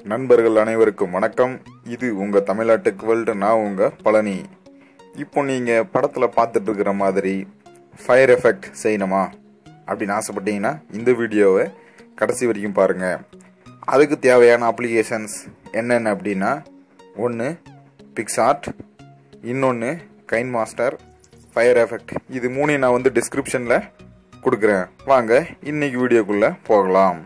நண்பர்கள் அனைவருக்கும் வணக்கம் இது உங்க தமிழ்நாட்டுக்கு வேர்ல்டு நான் உங்க பழனி இப்போ நீங்க படத்துல பார்த்துட்டு இருக்கிற மாதிரி ஃபயர் எஃபெக்ட் செய்யணுமா அப்படின்னு ஆசைப்பட்டீங்கன்னா இந்த வீடியோவை கடைசி வரைக்கும் பாருங்க அதுக்கு தேவையான அப்ளிகேஷன்ஸ் என்னென்ன அப்படின்னா ஒன்று பிக்சார்ட் இன்னொன்று கைன் மாஸ்டர் ஃபயர் எஃபெக்ட் இது மூணையும் நான் வந்து டிஸ்கிரிப்ஷனில் கொடுக்குறேன் வாங்க இன்னைக்கு வீடியோக்குள்ளே போகலாம்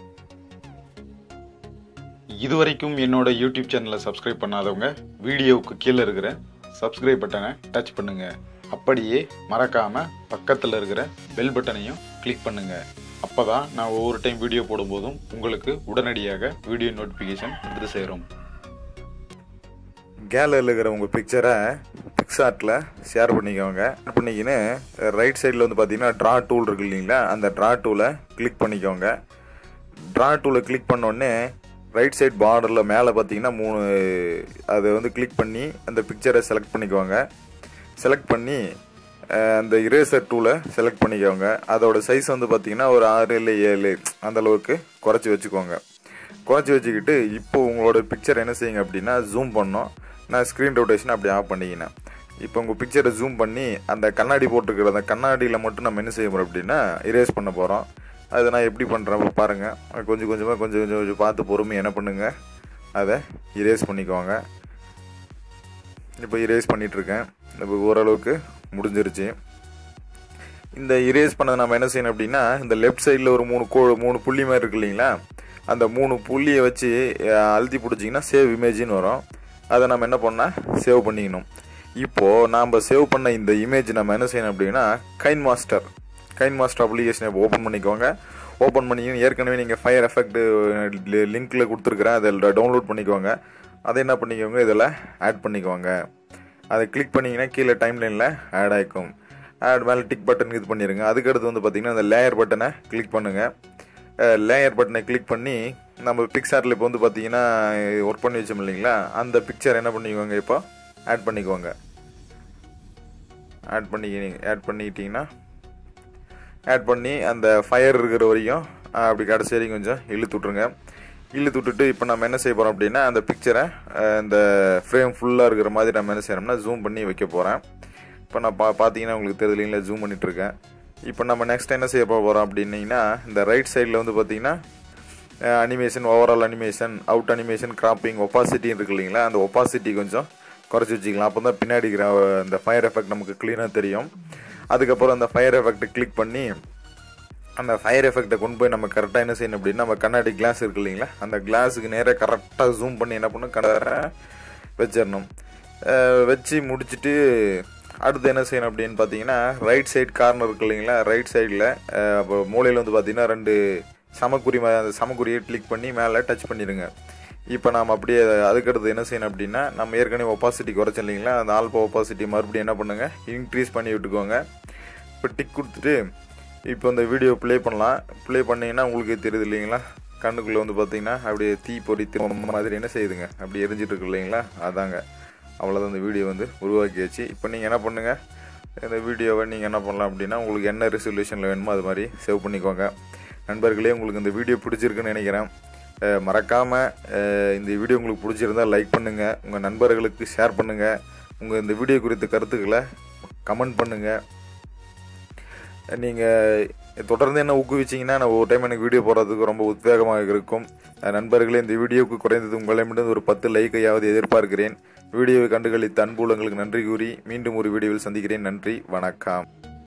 இதுவரைக்கும் என்னோட யூடியூப் சேனலை சப்ஸ்கிரைப் பண்ணாதவங்க வீடியோவுக்கு கீழே இருக்கிற சப்ஸ்கிரைப் பட்டனை டச் பண்ணுங்க அப்படியே மறக்காம பக்கத்தில் இருக்கிற பெல் பட்டனையும் கிளிக் பண்ணுங்க அப்பதான் நான் ஒவ்வொரு டைம் வீடியோ போடும்போதும் உங்களுக்கு உடனடியாக வீடியோ நோட்டிஃபிகேஷன் வந்து சேரும் கேலரியில் இருக்கிற உங்கள் பிக்சரை பிக்சார்ட்டில் ஷேர் பண்ணிக்கோங்க ஷேர் பண்ணிக்கின்னு ரைட் சைடில் வந்து பார்த்தீங்கன்னா ட்ரா டூல் இருக்கு இல்லைங்களா அந்த ட்ரா டூலை கிளிக் பண்ணிக்கோங்க ட்ரா டூலை கிளிக் பண்ணோடனே ரைட் சைட் பார்டரில் மேலே பார்த்தீங்கன்னா மூணு அதை வந்து கிளிக் பண்ணி அந்த பிக்சரை செலக்ட் பண்ணிக்கோங்க செலக்ட் பண்ணி அஹ், அந்த இரேசர் டூலை செலக்ட் பண்ணிக்கோங்க அதோட சைஸ் வந்து பார்த்தீங்கன்னா ஒரு ஆறு இல்லை ஏழு அந்த அளவுக்கு குறைச்சி வச்சுக்கோங்க குறைச்சி வச்சுக்கிட்டு இப்போ உங்களோட பிக்சர் என்ன செய்யுங்க அப்படின்னா ஜூம் பண்ணோம் நான் ஸ்க்ரீன் ரொட்டேஷன் அப்படி ஆஃப் பண்ணிக்கினேன் இப்போ உங்கள் பிக்சரை ஜூம் பண்ணி அந்த கண்ணாடி போட்டிருக்கிற அந்த கண்ணாடியில் மட்டும் நம்ம என்ன செய்ய போகிறோம் அப்படின்னா இரேஸ் பண்ண போகிறோம் அதை நான் எப்படி பண்ணுறேன் பாருங்கள் கொஞ்சம் கொஞ்சமாக கொஞ்சம் கொஞ்சம் கொஞ்சம் பார்த்து பொறுமை என்ன பண்ணுங்கள் அதை இரேஸ் பண்ணிக்கோங்க இப்போ இரேஸ் பண்ணிகிட்ருக்கேன் இப்போ ஓரளவுக்கு முடிஞ்சிருச்சு இந்த இரேஸ் பண்ணதை நம்ம என்ன செய்யணும் அப்படின்னா இந்த லெஃப்ட் சைடில் ஒரு மூணு கோ மூணு புள்ளி மாதிரி இருக்கு இல்லைங்களா அந்த மூணு புள்ளியை வச்சு அஹ், அழுத்தி பிடிச்சிங்கன்னா சேவ் இமேஜின்னு வரும் அதை நம்ம என்ன பண்ணால் சேவ் பண்ணிக்கணும் இப்போது நாம் சேவ் பண்ண இந்த இமேஜ் நம்ம என்ன செய்யணும் அப்படின்னா கைன் மாஸ்டர் கைன் மாஸ்டர் அப்ளிகேஷனை ஓப்பன் பண்ணிக்கோங்க ஓப்பன் பண்ணி ஏற்கனவே நீங்கள் ஃபயர் எஃபெக்ட் லிங்க்கில் கொடுத்துருக்குறேன் அதில் டவுன்லோட் பண்ணிக்கோங்க அதை என்ன பண்ணிக்கோங்க இதில் ஆட் பண்ணிக்கோங்க அதை கிளிக் பண்ணிங்கன்னா கீழே டைம் லைனில் ஆட் ஆகிக்கும் ஆட் மேலே டிக் பட்டன் இது பண்ணிடுங்க அதுக்கடுத்து வந்து பார்த்தீங்கன்னா அந்த லேயர் பட்டனை கிளிக் பண்ணுங்கள் லேயர் பட்டனை கிளிக் பண்ணி நம்ம பிக்சாரில் இப்போ வந்து பார்த்தீங்கன்னா ஒர்க் பண்ணி வச்சோம் இல்லைங்களா அந்த பிக்சர் என்ன பண்ணிக்கோங்க இப்போ ஆட் பண்ணிக்கோங்க ஆட் பண்ணி ஆட் பண்ணிக்கிட்டிங்கன்னா ஆட் பண்ணி அந்த ஃபயர் இருக்கிற வரைக்கும் அஹ், அப்படி கடைசி வரைக்கும் கொஞ்சம் இழுத்து விட்ருங்க இழுத்து விட்டுட்டு இப்போ நம்ம என்ன செய்ய போகிறோம் அப்படின்னா அந்த பிக்சரை இந்த ஃப்ரேம் ஃபுல்லாக இருக்கிற மாதிரி நம்ம என்ன செய்யறோம்னா ஜூம் பண்ணி வைக்க போகிறேன் இப்போ நான் பா பார்த்தீங்கன்னா உங்களுக்கு தெரியலீங்களா ஜூம் பண்ணிட்டு இருக்கேன் இப்போ நம்ம நெக்ஸ்ட் என்ன செய்ய போகிறோம் அப்படின்னீங்கன்னா இந்த ரைட் சைடில் வந்து பார்த்தீங்கன்னா animation overall animation out animation cropping opacity இருக்கு இல்லைங்களா அந்த ஒப்பாசிட்டி கொஞ்சம் குறைச்சி வச்சுக்கலாம் அப்போ தான் பின்னாடி இருக்கிற அந்த ஃபயர் எஃபெக்ட் நமக்கு க்ளீனாக தெரியும் அதுக்கப்புறம் அந்த ஃபயர் எஃபெக்ட்டை கிளிக் பண்ணி அந்த ஃபயர் எஃபெக்ட்டை கொண்டு போய் நம்ம கரெக்டாக என்ன செய்யணும் அப்படின்னா நம்ம கண்ணாடி கிளாஸ் இருக்கு இல்லைங்களா அந்த கிளாஸுக்கு நேராக கரெக்டாக ஜூம் பண்ணி என்ன பண்ணணும் கடை வச்சிடணும் அஹ் வச்சு முடிச்சுட்டு அடுத்து என்ன செய்யணும் அப்படின்னு பார்த்தீங்கன்னா ரைட் சைடு கார்னர் இருக்கு இல்லைங்களா ரைட் சைடில் அப்போ மூலையில் வந்து பார்த்தீங்கன்னா ரெண்டு சமக்குறி மா- அந்த சமக்குறியை கிளிக் பண்ணி மேலே டச் பண்ணிடுங்க இப்போ நாம் அப்படியே அதுக்கடுத்து என்ன செய்யணும் அப்படின்னா நம்ம ஏற்கனவே ஒப்பாசிட்டி குறைச்சோம் இல்லைங்களா அந்த ஆல்பா ஒப்பாசிட்டி மறுபடியும் என்ன பண்ணுங்கள் இன்க்ரீஸ் பண்ணி விட்டுக்கோங்க இப்போ டிக் கொடுத்துட்டு இப்போ இந்த வீடியோ ப்ளே பண்ணலாம் ப்ளே பண்ணீங்கன்னா உங்களுக்கு தெரியுது இல்லைங்களா கண்ணுக்குள்ளே வந்து பார்த்தீங்கன்னா அப்படியே தீ பொறி மாதிரி என்ன செய்யுதுங்க அப்படி எரிஞ்சிட்டு இருக்கு இல்லைங்களா அதாங்க அவ்வளோதான் இந்த வீடியோ வந்து உருவாக்கியாச்சு இப்போ நீங்கள் என்ன பண்ணுங்கள் இந்த வீடியோவை நீங்கள் என்ன பண்ணலாம் அப்படின்னா உங்களுக்கு என்ன ரெசல்யூஷனில் வேணுமோ அது மாதிரி சேவ் பண்ணிக்கோங்க நண்பர்களே உங்களுக்கு இந்த வீடியோ பிடிச்சிருக்குன்னு நினைக்கிறேன் அஹ் மறக்காம அஹ் இந்த வீடியோ உங்களுக்கு பிடிச்சிருந்தா லைக் பண்ணுங்கள் உங்கள் நண்பர்களுக்கு ஷேர் பண்ணுங்கள் உங்கள் இந்த வீடியோ குறித்த கருத்துக்களை கமெண்ட் பண்ணுங்கள் நீங்கள் தொடர்ந்து என்ன ஊக்குவிச்சிங்கன்னா நான் ஒரு டைம் எனக்கு வீடியோ போடுறதுக்கு ரொம்ப உத்வேகமாக இருக்கும் அஹ் நண்பர்களே இந்த வீடியோவுக்கு குறைந்தது உங்களிடமிருந்து ஒரு பத்து லைக்கையாவது எதிர்பார்க்கிறேன் வீடியோவை கண்டுகளித்த அன்புள்ளங்களுக்கு நன்றி கூறி மீண்டும் ஒரு வீடியோவில் சந்திக்கிறேன் நன்றி வணக்கம்